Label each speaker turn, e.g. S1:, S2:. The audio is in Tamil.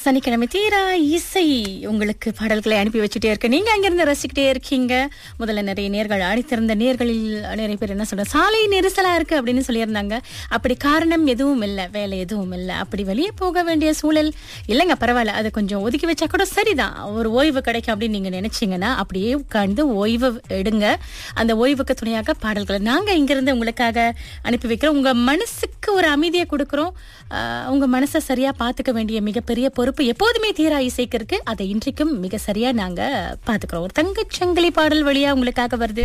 S1: சனிக்கிழமை தீரா இசை உங்களுக்கு பாடல்களை அனுப்பி வச்சுட்டே இருக்கு நீங்க அங்கிருந்து ரசிக்கிட்டே இருக்கீங்க முதல்ல நிறைய நேர்கள் அடித்திருந்த நேர்களில் நிறைய பேர் என்ன சொல்ற சாலை நெரிசலா இருக்கு அப்படின்னு சொல்லியிருந்தாங்க அப்படி காரணம் எதுவும் இல்லை வேலை எதுவும் இல்லை அப்படி வெளியே போக வேண்டிய சூழல் இல்லைங்க பரவாயில்ல அதை கொஞ்சம் ஒதுக்கி வச்சா கூட சரிதான் ஒரு ஓய்வு கிடைக்கும் அப்படின்னு நீங்க நினைச்சீங்கன்னா அப்படியே உட்கார்ந்து ஓய்வு எடுங்க அந்த ஓய்வுக்கு துணையாக பாடல்களை நாங்க இங்கிருந்து உங்களுக்காக அனுப்பி வைக்கிறோம் உங்க மனசுக்கு ஒரு அமைதியை கொடுக்கிறோம் ஆஹ் உங்க மனசை சரியா பாத்துக்க வேண்டிய மிகப்பெரிய பொறுப்பு எப்போதுமே தீரா இசைக்கு இருக்கு அதை இன்றைக்கும் மிக சரியா நாங்க பாத்துக்கிறோம் ஒரு தங்கச்சங்கிலி பாடல் வழியா உங்களுக்காக வருது